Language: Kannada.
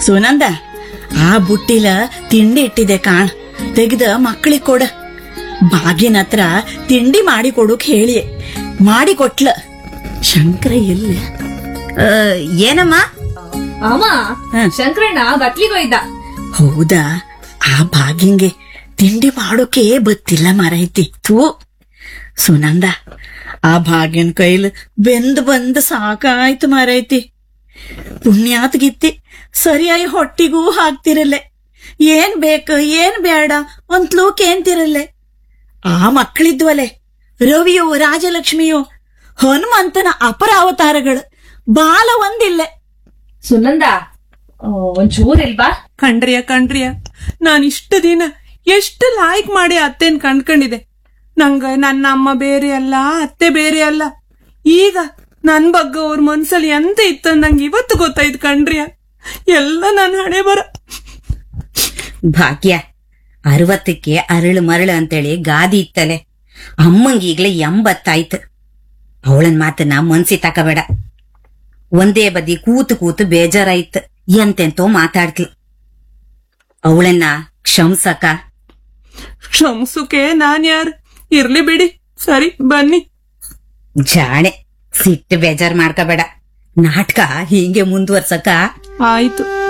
ಸುನಂದ ಆ ಬುಟ್ಟಿಲ ತಿಂಡಿ ಇಟ್ಟಿದೆ ಕಾಣ್ ತೆಗ್ದ ಮಕ್ಕಳಿಗೆ ಕೊಡ ಬಾಗಿನ ಹತ್ರ ತಿಂಡಿ ಮಾಡಿ ಕೊಡೋಕ್ ಹೇಳಿ ಮಾಡಿ ಕೊಟ್ಲ ಶಂಕರ ಎಲ್ಲ ಆ, ಏನಮ್ಮ ಅಮ್ಮ ಹ್ಮ್. ಶಂಕರಣ್ಣ ಬಟ್ಲಿಗೋಯ್ದ ಹೌದಾ ಆ ಭಾಗ್ಯಂಗೆ ತಿಂಡಿ ಮಾಡೋಕೆ ಬತ್ತಿಲ್ಲ ಮರೈತಿ ಥೂ ಸುನಂದ ಆ ಭಾಗ್ಯನ್ ಕೈಲ್ ಬೆಂದ್ ಬಂದ್ ಸಾಕಾಯ್ತು ಮರೈತಿ ಪುಣ್ಯಾತ್ ಗಿತ್ತಿ ಸರಿಯಾಗಿ ಹೊಟ್ಟಿಗೂ ಹಾಕ್ತಿರಲ್ಲೆ ಏನ್ ಬೇಕು ಏನ್ ಬೇಡ ಒಂದ್ ಕೇಂತಿರಲ್ಲೆ ಆ ಮಕ್ಕಳಿದ್ವಲೆ ರವಿಯೋ ರಾಜಲಕ್ಷ್ಮಿಯೋ ಹನುಮಂತನ ಅಪರ ಅವತಾರಗಳು ಬಾಲ ಒಂದಿಲ್ಲೆ ಸುನಂದ ಆ, ಒಂಚೂರ್ ಇಲ್ವಾ ಕಣ್ರಿಯ ಕಣ್ರಿಯ ನಾನ್ ಇಷ್ಟು ದಿನ ಎಷ್ಟು ಲಾಯ್ಕ್ ಮಾಡಿ ಅತ್ತೆನ್ ಕಂಡ್ಕೊಂಡಿದೆ ನಂಗ ನನ್ನ ಅಮ್ಮ ಬೇರೆ ಅಲ್ಲ ಅತ್ತೆ ಬೇರೆ ಅಲ್ಲ ಈಗ ನನ್ ಬಗ್ಗೆ ಅವ್ರ ಮನ್ಸಲ್ಲಿ ಎಂತ ಇತ್ತು ನಂಗೆ ಇವತ್ತು ಗೊತ್ತಾಯ್ತು ಕಣ್ರಿಯ ಎಲ್ಲ ನನ್ನ ಹಣೆ ಬರ ಭಾಗ್ಯ ಅರವತ್ತಕ್ಕೆ ಅರಳು ಮರಳು ಅಂತೇಳಿ ಗಾದಿ ಇತ್ತಲೆ ಅಮ್ಮಂಗ್ ಈಗ್ಲೇ ಎಂಬತ್ತಾಯ್ತು ಅವಳನ್ ಮಾತನ್ನ ಮನ್ಸಿ ತಕಬೇಡ ಒಂದೇ ಬದಿ ಕೂತು ಕೂತು ಬೇಜಾರಾಯ್ತು ಎಂತೆಂತೋ ಮಾತಾಡ್ತಿ ಅವಳನ್ನ ಕ್ಷಮ್ಸಕ ಕ್ಷಮ್ಸುಕೆ ನಾನ್ ಯಾರು ಇರ್ಲಿ ಬಿಡಿ ಸರಿ ಬನ್ನಿ ಜಾಣೆ ಸಿಟ್ಟು ಬೇಜಾರ್ ಮಾಡ್ಕೋಬೇಡ ನಾಟಕ ಹೀಗೆ ಮುಂದುವರ್ಸಕ ಆಯ್ತು